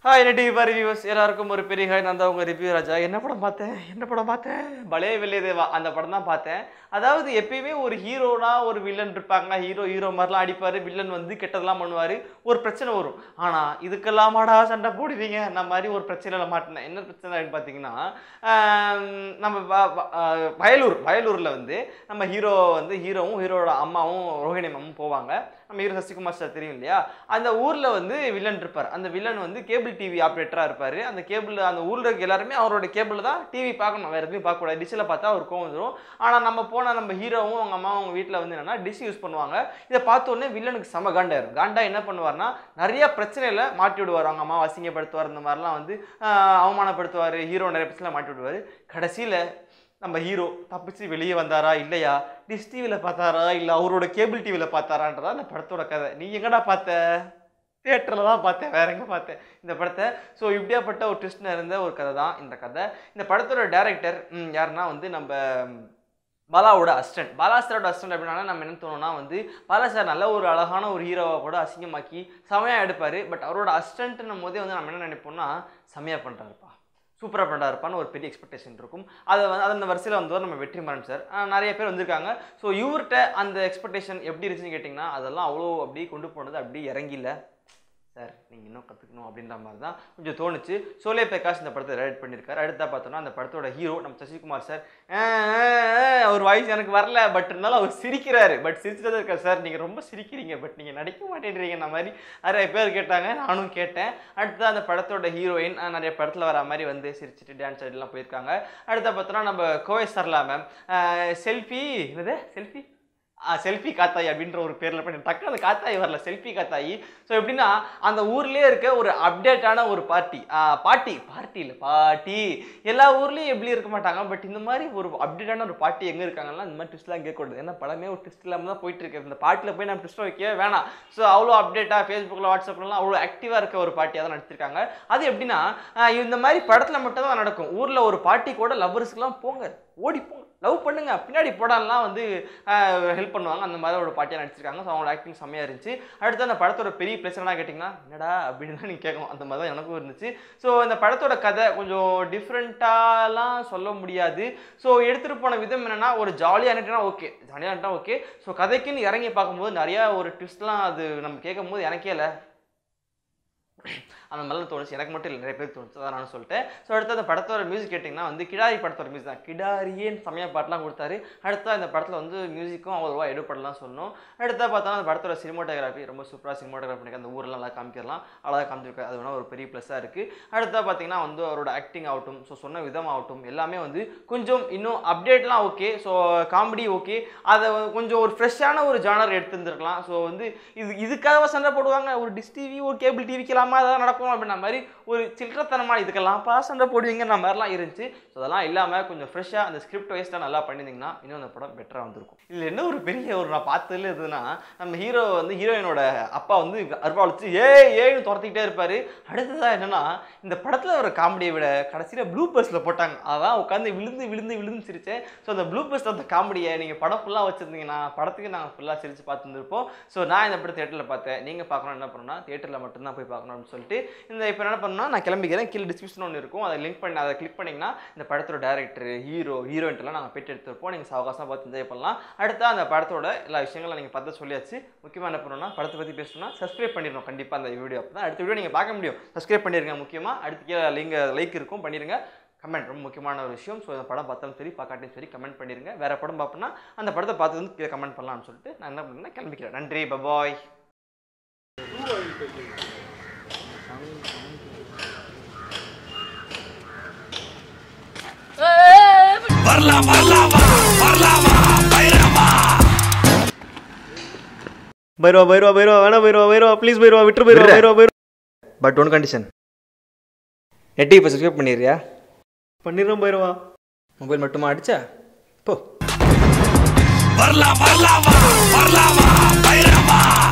hi என்ன TV பாரு views எல்லாருக்கும் ஒரு பெரிய ஹாய் நான் தான் உங்க ரிவ்யூ ராஜா என்ன படம் பார்த்தேன் என்ன படம் பார்த்தேன் பலே வெள்ளை தேவா அந்த படம் தான் பார்த்தேன் அதாவது எப்பயுமே ஒரு ஹீரோனா ஒரு வில்லன் இருப்பாங்க ஹீரோ ஹீரோ மாதிரிலாம் அடிப்பாரு வில்லன் வந்து கெட்டதெல்லாம் பண்ணுவாரு ஒரு பிரச்சனை வரும் ஆனா இதுக்கெல்லாமாடா சண்டை போடுவீங்க நான் மாதிரி ஒரு பிரச்சனையில மாட்டினேன் என்ன பிரச்சனை அப்படின்னு பார்த்தீங்கன்னா ஆம், நம்ம வ- வ- ஆ, வயலூர் வயலூர்ல வந்து நம்ம ஹீரோ வந்து ஹீரோவும் ஹீரோட அம்மாவும் ரோஹிணி அம்மாவும் போவாங்க நம்ம ஹீரோ சசிகுமார் சார் தெரியும் இல்லையா அந்த ஊர்ல வந்து வில்லன் இருப்பார் அந்த வில்லன் வந்து கேபிள் டிவி ஆப்ரேட்டரா இருப்பாரு அந்த கேபிள் அந்த ஊர்ல இருக்க எல்லாருமே அவரோட கேபிள் தான் டிவி பார்க்கணும் வேற எதுவும் பார்க்க கூடாது டிஷ்ல பார்த்தா அவர் கோவம் வந்துடும் ஆனா நம்ம போன நம்ம ஹீரோவும் அவங்க அம்மாவும் அவங்க வீட்டில் வந்து என்னன்னா டிஷ் யூஸ் பண்ணுவாங்க இதை பார்த்த உடனே வில்லனுக்கு செம காண்டாயிரும் காண்டா என்ன பண்ணுவார்னா நிறைய பிரச்சனையில மாட்டி விடுவார் அவங்க அம்மா அசிங்கப்படுத்துவார் இந்த மாதிரிலாம் வந்து ஆஹ், அவமானப்படுத்துவார் ஹீரோ நிறைய பிரச்சனை மாட்டி விடுவார் கடைசியில நம்ம ஹீரோ தப்பிச்சு வெளியே வந்தாரா இல்லையா டிஷ் டிவியில் பார்த்தாரா இல்லை அவரோட கேபிள் டிவியில் பார்த்தாரான்றதா அந்த படத்தோட கதை நீ எங்கடா பார்த்த தியேட்டரில் தான் பார்த்தேன் வேற எங்கே பார்த்தேன் இந்த படத்தை ஸோ இப்படியாப்பட்ட ஒரு ட்விஸ்ட் இருந்த ஒரு கதை தான் இந்த கதை இந்த படத்தோட டேரக்டர் யாருன்னா வந்து நம்ம ம், பாலாவோட அசிஸ்டன்ட் பாலா சாரோட அசிஸ்டன்ட் அப்படின்னா நம்ம என்ன தோணும்னா வந்து பாலா சார் நல்ல ஒரு அழகான ஒரு ஹீரோவை கூட அசிங்கமாக்கி செமையாக எடுப்பார் பட் அவரோட அசிஸ்டன்ட்னும் போதே வந்து நம்ம என்ன நினைப்போம்னா செமையாக பண்ணுறாருப்பா சூப்பராக பண்ணுறாருப்பான்னு ஒரு பெரிய எக்ஸ்பெக்டேஷன் இருக்கும் அதை வந்து அது அந்த வரிசையில் வந்தவர் நம்ம வெற்றிமாறன் சார் ஆஹ் நிறைய பேர் வந்திருக்காங்க ஸோ இவர்கிட்ட அந்த எக்ஸ்பெக்டேஷன் எப்படி இருந்துச்சுன்னு கேட்டிங்கன்னா அதெல்லாம் அவ்வளோ அப்படியே கொண்டு போனது அப்படியே இறங்கில சார் நீங்கள் இன்னும் கற்றுக்கணும் அப்படின்ற மாதிரி தான் கொஞ்சம் தோணுச்சு சோலே பிரகாஷ் இந்த படத்தை ரைட் பண்ணியிருக்காரு அடுத்தா பார்த்தோன்னா அந்த படத்தோட ஹீரோ நம்ம சசிகுமார் சார் அவர் வாய்ஸ் எனக்கு வரல பட் இருந்தாலும் அவர் சிரிக்கிறாரு பட் சிரிச்சுட்டு தான் இருக்கார் சார் நீங்கள் ரொம்ப சிரிக்கிறீங்க பட் நீங்கள் நடிக்க மாட்டேன்றீங்க அந்த மாதிரி நிறைய பேர் கேட்டாங்க நானும் கேட்டேன் அடுத்து அந்த படத்தோட ஹீரோயின் நிறைய படத்தில் வர மாதிரி வந்து சிரிச்சிட்டு டான்ஸ் ஆடிலாம் போயிருக்காங்க அடுத்த பார்த்தோன்னா நம்ம கோவை சர்லா மேம் செல்ஃபி என்னது செல்ஃபி செல்ஃபி காத்தாய் அப்படின்ற ஒரு பேரில் பண்ணி டக்கு அந்த காத்தாய் வரல செல்ஃபி காத்தாயி ஸோ எப்படின்னா அந்த ஊர்லேயே இருக்க ஒரு அப்டேட்டான ஒரு பார்ட்டி பாட்டி பார்ட்டி இல்லை பாட்டி எல்லா ஊர்லேயும் எப்படி இருக்க மாட்டாங்க பட் இந்த மாதிரி ஒரு அப்டேட்டான ஒரு பார்ட்டி எங்கே இருக்காங்கன்னா இந்த மாதிரி ட்விஸ்ட்லாம் கேட்கக்கூடாது ஏன்னா படமே ஒரு ட்விஸ்ட் இல்லாமல் தான் போயிட்டு இருக்கு இந்த பாட்டில் போய் நம்ம ட்விஸ்ட் வைக்கவே வேணாம் ஸோ அவ்வளோ அப்டேட்டாக ஃபேஸ்புக்கில் வாட்ஸ்அப்லாம் அவ்வளோ ஆக்டிவாக இருக்க ஒரு பார்ட்டியாக தான் நடிச்சிருக்காங்க அது எப்படின்னா ஆஹ் இந்த மாதிரி படத்தில் மட்டும் தான் நடக்கும் ஊரில் ஒரு பார்ட்டி கூட லவ்வர்ஸ்க்குலாம் போங்க ஓடி போங்க லவ் பண்ணுங்க பின்னாடி போடாலாம் வந்து ஹெல்ப் பண்ணுவாங்க அந்த மாதிரி ஒரு பாட்டியாக நடிச்சிருக்காங்க ஸோ அவங்களோட ஆக்டிங் செம்மையாக இருந்துச்சு அடுத்து அந்த படத்தோட பெரிய ப்ளஸ் என்ன கேட்டிங்கன்னா என்னடா அப்படின்னு தான் நீங்கள் கேட்கணும் அந்த மாதிரி தான் எனக்கும் இருந்துச்சு ஸோ இந்த படத்தோட கதை கொஞ்சம் டிஃப்ரெண்ட்டாலாம் சொல்ல முடியாது ஸோ எடுத்துகிட்டு போன விதம் என்னன்னா ஒரு ஜாலியாக ஓகே ஜாலியாக ஓகே ஸோ கதைக்குன்னு இறங்கி பார்க்கும்போது நிறையா ஒரு ட்விஸ்ட்லாம் அது நம்ம கேட்கும் போது எனக்கே இல்லை அந்த மாதிரிலாம் தோணுச்சு எனக்கு மட்டும் இல்லை நிறைய பேர் தோணுச்சு அதான் நான் சொல்லிட்டேன் ஸோ அடுத்து அந்த படத்தோட மியூசிக் கேட்டிங்கன்னா வந்து கிடாரி படத்தோட மியூசிக் தான் கிடாரியேன்னு செம்மையாக பாட்டெலாம் கொடுத்தாரு அடுத்தா இந்த படத்தில் வந்து மியூசிக்கும் அவ்வளோவா எடுப்படலாம் சொல்லணும் அடுத்தா பார்த்தா அந்த படத்தோட சினிமோட்டோகிராஃபி ரொம்ப சூப்பராக சினிமோட்டோகிராஃபி பண்ணி அந்த ஊரெல்லாம் நல்லா காமிக்கலாம் அழகாக காமிச்சிருக்காரு அது வேணால் ஒரு பெரிய ப்ளஸ்ஸாக இருக்குது அடுத்தா பார்த்தீங்கன்னா வந்து அவரோட ஆக்டிங் ஆகட்டும் ஸோ சொன்ன விதம் ஆகட்டும் எல்லாமே வந்து கொஞ்சம் இன்னும் அப்டேட்லாம் ஓகே ஸோ காமெடி ஓகே அதை கொஞ்சம் ஒரு ஃப்ரெஷ்ஷான ஒரு ஜானர் எடுத்துருந்துருக்கலாம் ஸோ வந்து இது இதுக்காக சண்டை போடுவாங்க ஒரு டிஷ் டிவி ஒரு கேபிள் டிவிக்கலாமா அதெல்லாம் நடக்கும் அப்படின்ற மாதிரி ஒரு சில்லறத்தனமான இதுக்கெல்லாம் பா சண்டை போடுவீங்கன்ற மாதிரிலாம் இருந்துச்சு ஸோ அதெல்லாம் இல்லாமல் கொஞ்சம் ஃப்ரெஷ்ஷாக அந்த ஸ்கிரிப்ட் வைஸ்டாக நல்லா பண்ணியிருந்தீங்கன்னா இன்னும் அந்த படம் பெட்டராக வந்திருக்கும் இதில் என்ன ஒரு பெரிய ஒரு நான் பார்த்ததுல இருந்ததுன்னா நம்ம ஹீரோ வந்து ஹீரோயினோட அப்பா வந்து அருவாளிச்சு ஏ ஏன்னு துரத்திக்கிட்டே இருப்பார் அடுத்ததாக என்னன்னா இந்த படத்தில் ஒரு காமெடியை விட கடைசியில் ப்ளூ பர்ஸில் போட்டாங்க அதான் உட்காந்து விழுந்து விழுந்து விழுந்து சிரிச்சேன் ஸோ அந்த ப்ளூ பர்ஸில் அந்த காமெடியை நீங்கள் படம் ஃபுல்லாக வச்சுருந்தீங்கன்னா படத்துக்கு நாங்கள் ஃபுல்லாக சிரிச்சு பார்த்துருப்போம் ஸோ நான் இந்த படம் தேட்டரில் பார்த்தேன் நீங்கள் பார்க்கணும் என்ன பண்ணணும்னா தேட்டரில் மட்டும்தான் போய் பார்க்கணும் அப்படின்னு சொல்லிட்டு இந்த இப்போ என்ன பண்ணணும்னா நான் கிளம்பிக்கிறேன் கீழே டிஸ்கிரிப்ஷன் ஒன்று இருக்கும் அதை லிங்க் பண்ணி அதை கிளிக் பண்ணிங்கன்னா இந்த படத்தோட டேரக்டர் ஹீரோ ஹீரோயின்ட்டெல்லாம் நாங்கள் பெற்று எடுத்துருப்போம் நீங்கள் சாவகாசமாக பார்த்து என்ஜாய் பண்ணலாம் அடுத்து அந்த படத்தோட எல்லா விஷயங்களும் நீங்கள் பார்த்து சொல்லியாச்சு முக்கியமாக என்ன பண்ணணும்னா படத்தை பற்றி பேசணும்னா சப்ஸ்கிரைப் பண்ணிடணும் கண்டிப்பாக அந்த வீடியோ அப்போ தான் அடுத்த வீடியோ நீங்கள் பார்க்க முடியும் சப்ஸ்கிரைப் பண்ணிருங்க முக்கியமாக அடுத்து கீழே லிங்க் லைக் இருக்கும் பண்ணிடுங்க கமெண்ட் ரொம்ப முக்கியமான ஒரு விஷயம் ஸோ இந்த படம் பார்த்தாலும் சரி பார்க்காட்டியும் சரி கமெண்ட் பண்ணிடுங்க வேற படம் பார்ப்போம்னா அந்த படத்தை பார்த்து வந்து கீழே கமெண்ட் பண்ணலாம்னு சொல்லிட்டு நான் என்ன பண்ணுறேன்னா கிளம்பிக்கிறேன் நன்றி பபாய் பைரவா பைரவா பைரவா வேணா பைரவா பைரவா ப்ளீஸ் பைரவா விட்டுரு Bhairava Bhairava Bhairava but one condition நெட்டி இப்போ சப்ஸ்கிரைப் பண்ணிடுறியா பண்ணிடுறோம் பைரவா மொபைல் மட்டுமா அடிச்சா போ வரலாமா வரலாமா வரலாமா பைரவா